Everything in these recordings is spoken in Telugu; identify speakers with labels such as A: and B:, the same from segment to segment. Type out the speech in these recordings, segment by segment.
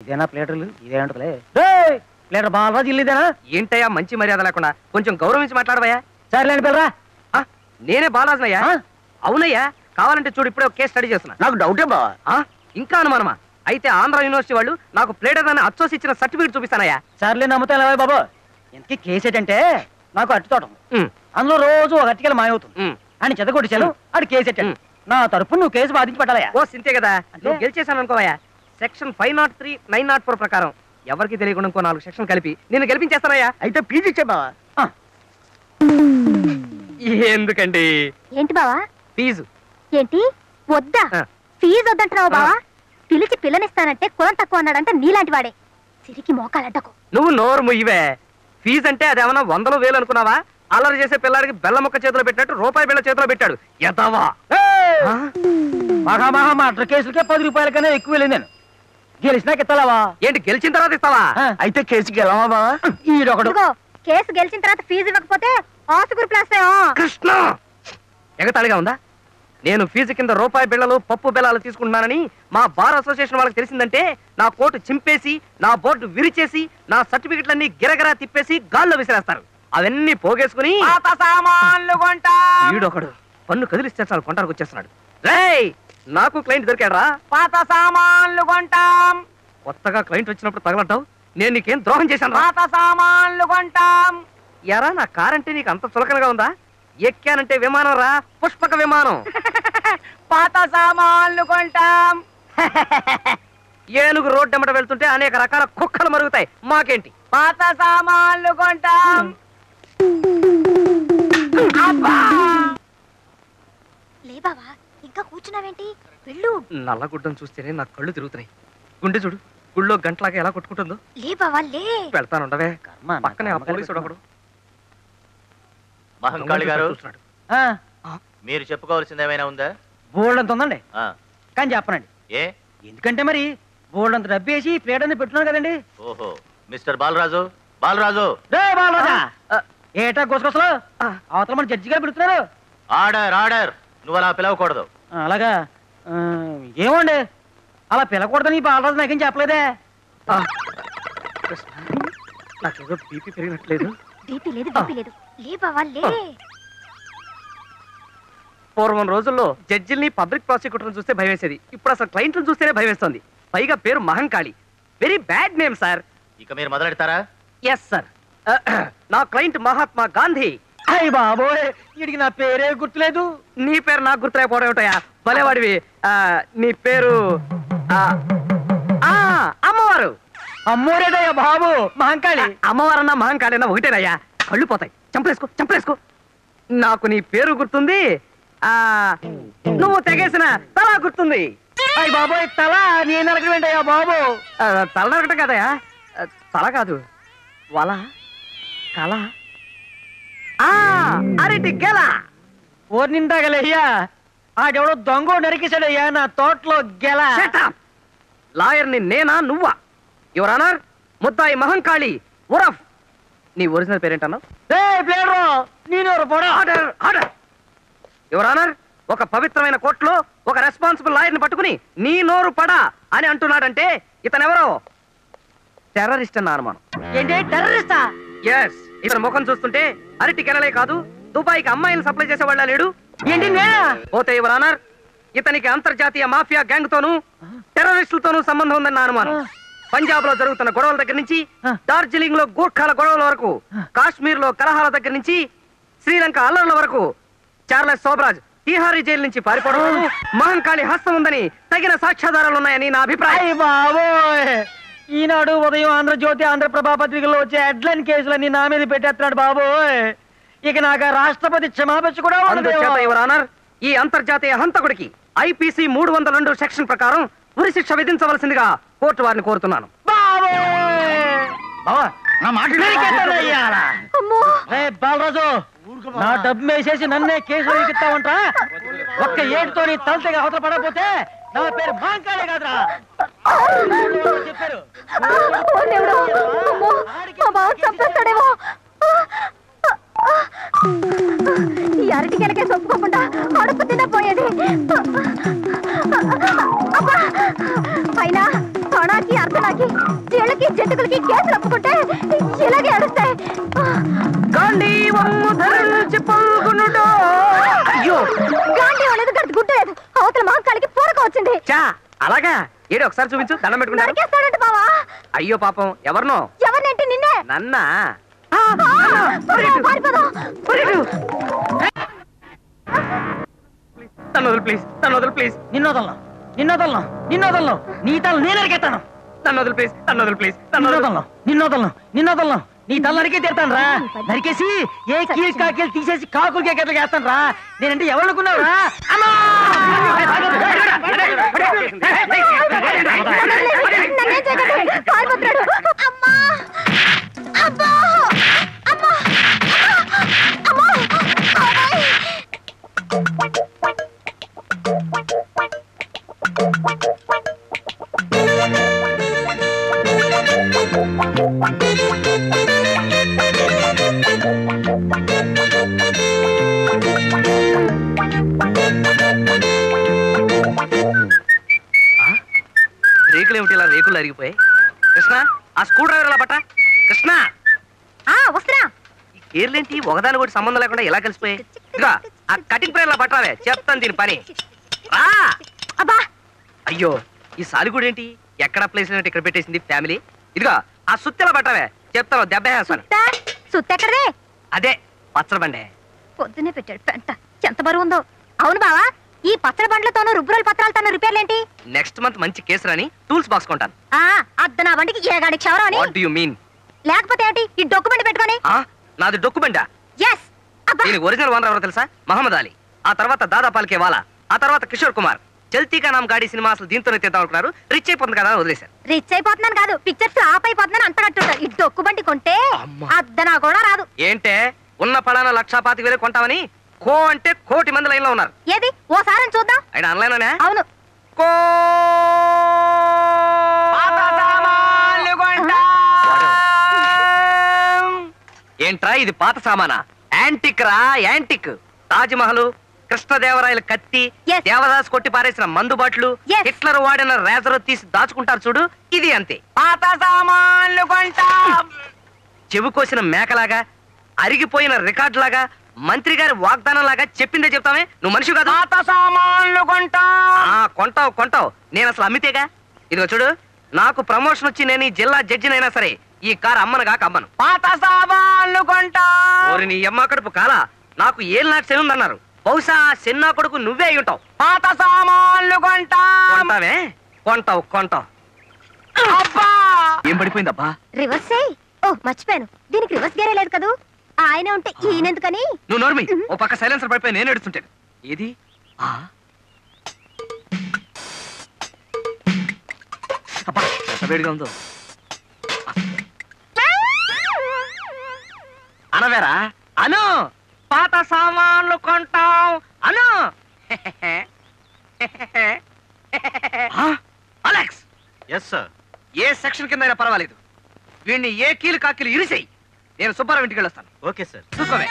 A: ఇదేనా ప్లేటర్లు ఇదేంటలే ప్లేటర్ బాగా ఇల్లు ఇదేనా
B: ఏంటయ్యా మంచి మర్యాద లేకుండా కొంచెం గౌరవించి మాట్లాడవయ్యా
A: సరేలేండి పిల్లరా
B: ఆ, నేనే బాలాజనయ్యా
A: ఆ?
B: అవునయ్యా కావాలంటే చూడు ఇప్పుడే కేసు స్టడీ చేస్తున్నా
A: నాకు డౌటే బావా
B: ఆ, ఇంకా అనుమానమా అయితే ఆంధ్ర యూనివర్సిటీ వాళ్ళు నాకు ప్లేటర్ అని అచ్చోసి ఇచ్చిన సర్టిఫికేట్ చూపిస్తానయ్యా
A: సర్లే నమ్ముతాను లేవా బాబు ఇంతకీ కేసు ఏంటంటే నాకు అట్టి తోటం
B: ఉమ్,
A: అందులో రోజు ఒక అట్టికలు మాయవుతుంది
B: ఉమ్.
A: అని చెదగొట్టించాను ఆడు కేసు ఎట్టాడు
B: ఉమ్.
A: నా తరపు నువ్వు కేసు బాధించి పెట్టాలయా
B: ఓ సింతే కదా
A: అంటే?
B: నువ్వు గెలిచేశాను అనుకోవయ్యా section five nought three nine nought four ప్రకారం ఎవరికి తెలియకుండా ఇంకో నాలుగు సెక్షన్ కలిపి నేను గెలిపించేస్తానయ్యా
A: అయితే పీజీ ఇచ్చే బావా
B: ఎందుకండి
C: ఏంటి బావా
B: ఫీజు
C: ఏంటి వద్దా
B: ఆ.
C: ఫీజు వద్దంటున్నావు
B: ఆ.
C: బావా పిలిచి పిల్లనిస్తానంటే కులం తక్కువ అన్నాడంటే నీలాంటి వాడే సిరికి మోకాలంటకు
B: నువ్వు నోరు ముయ్యవే ఫీజు అంటే అదేమన్నా వందలు వేలు అనుకున్నావా అల్లరి చేసే పిల్లాడికి బెల్ల ముక్క చేతిలో పెట్టినట్టు రూపాయి బిళ్ళ చేతిలో పెట్టాడు ఎదవా ఆ?
A: మహా మహా మర్డర్ కేసులకే పది రూపాయల కన్నా ఎక్కువ వెళ్ళింది నేను గెలిచినాక ఇస్తావా
B: ఏంటి గెలిచిన తర్వాత ఇస్తావా
A: అయితే కేసుకి వెళ్ళమా బావా ఈడొకడు
C: ఇదిగో కేసు గెలిచిన తర్వాత ఫీజు ఇవ్వకపోతే ఆసుగురు ప్లాస్
B: కృష్ణ ఎగతాళిగా ఉందా నేను ఫీజు కింద రూపాయి బిళ్ళలు పప్పు బిళ్ళలు తీసుకుంటున్నానని మా బార్ అసోసియేషన్ వాళ్ళకి తెలిసిందంటే నా కోటు చింపేసి నా బోర్డు విరిచేసి నా సర్టిఫికెట్లన్నీ గిరగిరా తిప్పేసి గాల్లో విసిరేస్తారు అవన్నీ పోగేసుకుని
D: సామాన్లు కొంటా
B: వీడొకడు పన్ను కదిలిస్తే చాలు కొంటానికి వచ్చేస్తున్నాడు రేయ్ నాకు క్లయింట్ దొరికాడరా
D: పాత సామాన్లు కొంటాం
B: కొత్తగా క్లయింట్ వచ్చినప్పుడు తగలంటావు నేను నీకేం ద్రోహం చేశాను రా
D: పాత సామాన్లు కొంటాం
B: ఎరా నా కార్ అంటే నీకు అంత చులకనగా ఉందా ఎక్కానంటే విమానం రా పుష్పక విమానం
D: పాత సామాన్లు కొంటాం
B: ఏనుగు రోడ్డు ఎమ్మట వెళ్తుంటే అనేక రకాల కుక్కలు మరుగుతాయి మాకేంటి
D: పాత సామాన్లు కొంటాం
C: లే బావా ఇంకా కూర్చున్నావేంటి వెళ్ళు
B: నల్లగుడ్డం చూస్తేనే నా కళ్ళు తిరుగుతున్నాయి గుండె చూడు గుళ్ళో గంటలాగా ఎలా కొట్టుకుంటుందో
C: లే బావా లే
B: వెళ్తానుండవే
A: కర్మ, నా
B: పక్కనే ఆ
A: కర్మ
B: పోలీసుడు ఒకడు
E: మహంకాళి గారు
B: చూస్తున్నాడు.
A: ఆ,
E: మీరు చెప్పుకోవాల్సింది ఏమైనా ఉందా
A: బోల్డ్ అంత ఉందండి
E: ఆ,
A: కానీ చెప్పనండి
E: ఏ
A: ఎందుకంటే మరి బోల్డ్ అంత డబ్బేసి ప్లేట్ అనేది పెట్టున్నాను కదండి
E: ఓహో మిస్టర్ బాలరాజు బాలరాజు
A: రే బాలరాజా ఏటా గుసగుసలు అవతల మన జడ్జి గారు పెడుతున్నారు
E: ఆర్డర్ ఆర్డర్ నువ్వు అలా పిలవకూడదు
A: ఆ, అలాగా ఆ, ఏమండి అలా పిలకూడదని ఈ బాలరాజు నాకేం చెప్పలేదే
B: ఆ, కృష్ణ, నాకేదో బీపీ పెరిగినట్లేదు
C: బీపీ లేదు బీపీ లేదు లే బావా లే
B: పూర్వం రోజుల్లో జడ్జిల్ని పబ్లిక్ ప్రాసిక్యూటర్ని చూస్తే భయం వేసేది ఇప్పుడు అసలు క్లయింట్లను చూస్తేనే భయం వేస్తుంది పైగా పేరు Mahankali very bad name sir
E: ఇక మీరు మొదలెడతారా
B: ఎస్ సార్ నా క్లయింట్ మహాత్మా గాంధీ
A: అయ్య బాబోయ్ వీడికి నా పేరే గుర్తులేదు
B: నీ పేరు నాకు గుర్తులేకపోవడం ఏమిటయా భలేవాడివి ఆ, నీ పేరు ఆ, ఆ, అమ్మవారు
A: అమ్మోరేదయ్యా బాబు మహంకాళి
B: అమ్మవారన్నా మహంకాళన్నా ఒకటేనయ్యా కళ్ళు పోతాయి చంపలేసుకో చంపలేసుకో నాకు నీ పేరు గుర్తుంది ఆ నువ్వు తెగేసిన తల గుర్తుంది
A: అయ్య బాబోయ్ తల నేను అడగవేంటయ్యా బాబు
B: ఆ, తల నరకటం కదయా ఆ, తల కాదు వల కల ఆ, అరటి గెల
A: ఓరి నిందాగలయ్యా ఆడెవడో దొంగ నరికేశాడయ్యా నా తోటలో గెల
B: లాయర్ని నేనా నువ్వా యువర్ ఆనర్ ముద్దాయి మహంకాళి ఉరఫ్ నీ ఒరిజినల్ పేరేంటన్నావు
A: ఏ ప్లేడరు నేను పొడ
B: ఆర్డర్ ఆర్డర్ యువర్ ఆనర్ ఒక పవిత్రమైన కోర్టులో ఒక రెస్పాన్సిబుల్ లాయర్ని పట్టుకుని నీ నోరు పడా అని అంటున్నాడంటే ఇతనెవరో టెర్రరిస్ట్ అన్న అనుమానం
A: ఏంటి టెర్రరిస్టా
B: ఎస్ ఇతని ముఖం చూస్తుంటే అరటి కెనలే కాదు దుబాయ్కి అమ్మాయిలను సప్లై చేసేవాళ్ళ లేడు
A: ఏంటి నే?
B: పోతే యువర్ ఆనర్ ఇతనికి అంతర్జాతీయ మాఫియా గ్యాంగ్ తోనూ టెర్రరిస్టులతోనూ సంబంధం ఉందని నా అనుమానం పంజాబ్ లో జరుగుతున్న గొడవల దగ్గర నుంచి డార్జిలింగ్ లో గూర్ఖాల గొడవల వరకు కాశ్మీర్ లో కలహాల దగ్గర నుంచి శ్రీలంక అల్లర్ల వరకు చార్లెస్ సోబరాజ్ తీహారీ జైలు నుంచి పారిపోవడం వరకు మహంకాళి హస్తం ఉందని తగిన సాక్ష్యాధారాలు ఉన్నాయని నా అభిప్రాయం
A: అయ్య బాబోయ్ ఈనాడు ఉదయం ఆంధ్రజ్యోతి ఆంధ్రప్రభ పత్రికల్లో వచ్చే హెడ్లైన్ కేసులన్నీ నా మీద పెట్టేస్తున్నాడు బాబోయ్ ఇక నాకు ఆ రాష్ట్రపతి క్షమాపించ కూడా
B: అందుచేత
A: ఉండదేమో.
B: యువర్ ఆనర్ ఈ అంతర్జాతీయ హంతకుడికి ఐపీసీ మూడు వందల రెండు సెక్షన్ ప్రకారం ఉరి శిక్ష విధించవలసిందిగా కోర్టు వారిని కోరుతున్నాను
A: బాబోయ్ నరికేస్తానయ్యా.
C: అమ్మో
A: రే బాలరాజు నా డబ్బు వేసేసి నన్నే కేసులో ఎక్కిస్తావంట ఒక్క ఏడుతో నీ తలతగా అవతల పడకపోతే నా పేరు మాంకాళే కాదురా చెప్పారు
C: ఓ దేవుడు అమ్మో మా బావ చంపేస్తాడేమో ఈ అరటి కెలకే ఒప్పుకోకుండా అడుపు తినపోయేది అబ్బా! అయినా తొణాకి అర్ధనాకి వీళ్ళకి జంతుకులకి కేసులు ఒప్పుకుంటే ఇలాగే అడుస్తాయి
B: గాంధీ వమ్ము ధరించి పలుకునుటో. అయ్యో
C: గాంధీ అనేది గడిచి గుడ్డు లేదు అవతల మాంకాలకి పూరక వచ్చింది
B: చా అలాగా ఏడు ఒకసారి చూపించు దండం పెట్టుకుంటారు
C: నరికేస్తాడంట బావా
B: అయ్యో పాపం ఎవరినో
C: ఎవరినంటే నిన్నే
B: నన్నా
C: ఆ, త్వరగా పారిపోదాం.
B: తను వదులు ప్లీజ్ తను వదులు ప్లీజ్
A: నిన్నోదలను నిన్నోదలను నిన్నోదలను నీ తల నేను నరికేస్తాను
B: తను వదులు ప్లీజ్ తను వదులు ప్లీజ్ తను వదులు
A: నిన్నోదలను నిన్నోదలను నిన్నోదలను నీ తల నరికే తీరుతాను రా నరికేసి ఏ కీలు కాకీలు తీసేసి కాకులు కేకట్లు వేస్తాను రా నేనంటే ఎవరుకున్నావు రా అమ్మా
C: నన్నేం చేయకండి. పారిపోతున్నాడు. అమ్మా అబ్బా అమ్మా అమ్మా అమ్మాయి.
B: రేకులు ఏమిటి ఇలా రేకులు అరిగిపోయాయి కృష్ణ ఆ స్క్రూ డ్రైవర్ ఎలా పట్ట కృష్ణ
C: ఆ వస్తున్నా
B: ఈ కేర్లేంటి ఒకదాని కూడా సంబంధం లేకుండా ఇలా కలిసిపోయాయి ఇదిగో ఆ కటింగ్ ప్రేర్ పట్టావే చెప్తాను దీని పని రా
C: అబ్బా
B: అయ్యో ఈ సాలిగూడు ఏంటి ఎక్కడ ప్లేస్ లేనట్టు ఇక్కడ పెట్టేసింది ఫ్యామిలీ ఇదిగో ఆ సుత్తెలా పట్టావే చెప్తాను దెబ్బ వేస్తాను
C: సుత్త సుత్తెక్కడదే
B: అదే పచ్చడి బండే
C: పొద్దునే పెట్టాడు పెంట ఎంత బరువు ఉందో అవును బావా ఈ పచ్చడి బండ్లతోనూ రుబ్బురోల పత్రాలతోనూ రిపేర్లేంటి
B: నెక్స్ట్ మంత్ మంచి కేసు రాని టూల్స్ బాక్స్ కొంటాను
C: ఆ అద్ద నా బండికి ఏ గాడి క్షవరం అని
B: వాట్ యు మీన్
C: లేకపోతే ఏంటి ఈ డొక్కు బండి పెట్టుకొని
B: నాది డొక్కు బండా
C: ఎస్ అబ్బా
B: దీనికి ఒరిజినల్ ఓనర్ ఎవరో తెలుసా మహమ్మద్ అలీ ఆ తర్వాత దాదా పాల్కే వాలా ఆ తర్వాత కిషోర్ కుమార్ చల్తీకా నామ్ గాడి సినిమా అసలు దీంతోనే తీద్దాం అనుకున్నారు రిచ్ అయిపోతుంది కదా అని వదిలేశారు
C: రిచ్ అయిపోతున్నాను కాదు పిక్చర్స్ ఆఫ్ అయిపోతున్నాను అంత కట్టుంటారు ఈ డొక్కు బండి కొంటే
B: అమ్మా.
C: అద్దనా కూడా రాదు
B: ఏంటే ఉన్న పలానా లక్షా పాతిక వేలు కొంటామని కో అంటే కోటి మంది లైన్ లో ఉన్నారు
C: ఏది ఓసారి చూద్దాం
B: ఆయన ఆన్లైన్
C: అవును
B: కో ఏంట్రా ఇది పాత సామానా యాంటిక్ రా యాంటిక్ తాజ్ మహల్ కృష్ణదేవరాయల కత్తి
C: Yes.
B: దేవదాస్ కొట్టి పారేసిన మందు బాట్లు
C: Yes.
B: హిట్లర్ వాడిన రేజర్ తీసి దాచుకుంటారు చూడు ఇది అంతే
D: పాత సామాన్లు కొంటాం
B: చెవి కోసిన మేకలాగా అరిగిపోయిన రికార్డ్ లాగా మంత్రి గారి వాగ్దానం లాగా చెప్పిందే చెప్తామే నువ్వు మనిషి కాదు
D: పాత సామాన్లు కొంటాం
B: ఆ కొంటావు కొంటావు నేను అసలు అమ్మితేగా ఇదిగో చూడు నాకు ప్రమోషన్ వచ్చి నేను ఈ జిల్లా జడ్జినైనా సరే ఈ కారు అమ్మను కాక అమ్మను
D: పాత సామాన్లు కొంటాం
B: ఓరి నీ అమ్మ కడుపు కాలా నాకు ఏం నాకు శని ఉందన్నారు బహుశా ఆ శని నా కొడుకు నువ్వే అయి ఉంటావు
D: పాత సామాన్లు కొంటాం
B: కొంటావే కొంటావు కొంటావు
D: అబ్బా
B: ఏం పడిపోయిందబ్బా
C: రివర్స్ అయ్యి ఓ మర్చిపోయాను దీనికి రివర్స్ గేరే లేదు కదూ ఆయన ఉంటే ఈయనెందుకని
B: నువ్వు నోర్మి ఓ పక్క సైలెన్సర్ పడిపోయి నేను ఎడుతుంటాను ఏది ఆ? అబ్బా ఎంత వేడిగా ఉందో అనవేరా అను పాత సామాన్లు కొంటాం అను ఆ, అలెక్స్
E: ఎస్ సార్
B: ఏ సెక్షన్ కింద అయినా పర్వాలేదు వీడిని ఏ కీలు కాకీలు ఇరిసేయి నేను సుబ్బారావు ఇంటికి వెళ్ళొస్తాను
E: ఓకే సార్
B: చూసుకోవే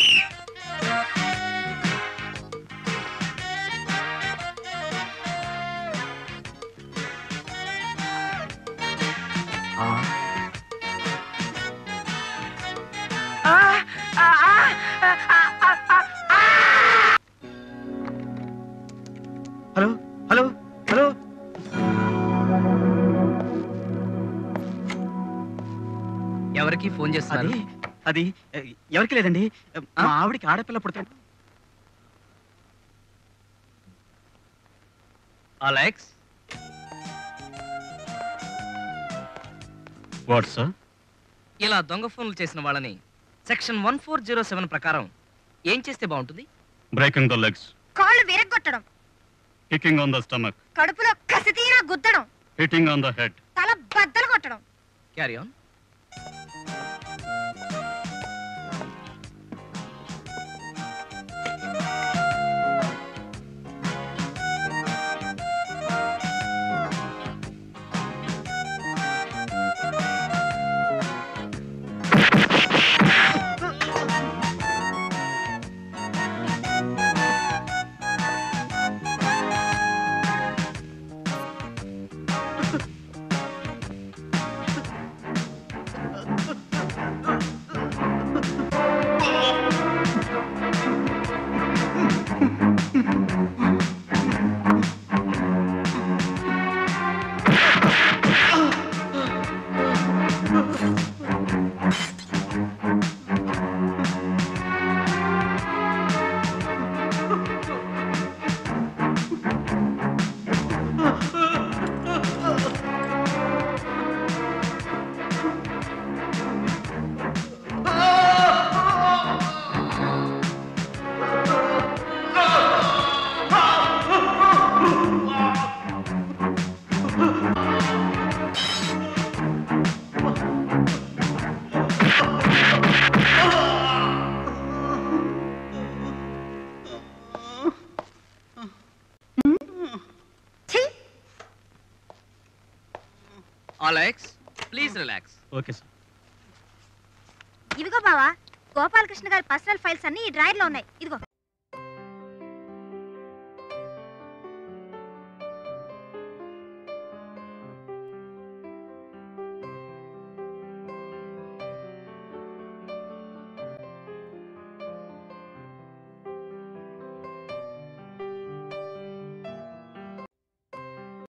E: హలో హలో హలో
B: ఎవరికి ఫోన్ చేస్తున్నారు
F: అది అది ఎ, ఎవరికి లేదండి మా ఆవిడికి ఆడపిల్ల పుడతాడు
B: అలెక్స్
F: వాట్ సార్
B: ఇలా దొంగ ఫోన్లు చేసిన వాళ్ళని section one four zero seven ప్రకారం ఏం చేస్తే బాగుంటుంది
F: బ్రేకింగ్ ద లెగ్స్
C: కాళ్ళు విరగొట్టడం
F: కికింగ్ ఆన్ ద స్టమక్
C: కడుపులో కసి తీరా గుద్దడం
F: హిట్టింగ్ ఆన్ ద హెడ్
C: తల బద్దలు కొట్టడం
B: carry on
G: Alex please relax
F: okay sir
C: ఇదిగో బావా గోపాలకృష్ణ గారి పర్సనల్ ఫైల్స్ అన్ని ఈ డ్రాయర్ లో ఉన్నాయి ఇదిగో